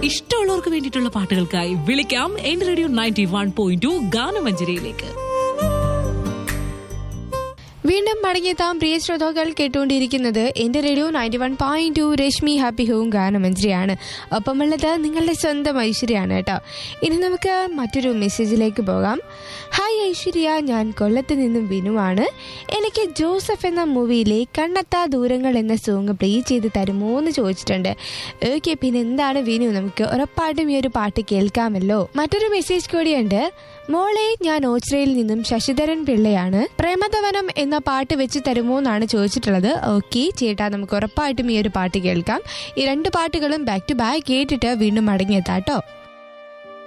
ഇഷ്ടമുള്ളവർക്ക് വേണ്ടിയിട്ടുള്ള പാട്ടുകൾക്കായി വിളിക്കാം എന്റെ radio ninety one point two ഗാനമഞ്ജരിയിലേക്ക് വീണ്ടും മടങ്ങിയെത്താം പ്രിയ ശ്രോതാക്കൾ കേട്ടുകൊണ്ടിരിക്കുന്നത് എന്റെ radio ninety one point two Rashmi happy home ഗാനമഞ്ജരിയാണ് ഒപ്പമുള്ളത് നിങ്ങളുടെ സ്വന്തം ഐശ്വര്യയാണ് കേട്ടോ ഇനി നമുക്ക് മറ്റൊരു മെസ്സേജിലേക്ക് പോകാം ഹായ് ഐശ്വര്യ ഞാൻ കൊല്ലത്ത് നിന്നും വിനുവാണ് എനിക്ക് ജോസഫ് എന്ന മൂവിയിലെ കണ്ണെത്താ ദൂരങ്ങൾ എന്ന സോങ് പ്ലേ ചെയ്ത് തരുമോ എന്ന് ചോദിച്ചിട്ടുണ്ട് ഓക്കെ പിന്നെ എന്താണ് വിനു നമുക്ക് ഉറപ്പായിട്ടും ഈ ഒരു പാട്ട് കേൾക്കാമല്ലോ മറ്റൊരു മെസ്സേജ് കൂടിയുണ്ട് മോളെ ഞാൻ ഓച്ചിറയിൽ നിന്നും ശശിധരൻ പിള്ളയാണ് പ്രേമതവനം എന്ന പാട്ട് വെച്ച് തരുമോ എന്നാണ് ചോദിച്ചിട്ടുള്ളത് ഓക്കെ ചേട്ടാ നമുക്ക് ഉറപ്പായിട്ടും ഈ ഒരു പാട്ട് കേൾക്കാം ഈ രണ്ട് പാട്ടുകളും ബാക്ക് ടു ബാക്ക് കേട്ടിട്ട് വീണ്ടും മടങ്ങിയെത്താട്ടോ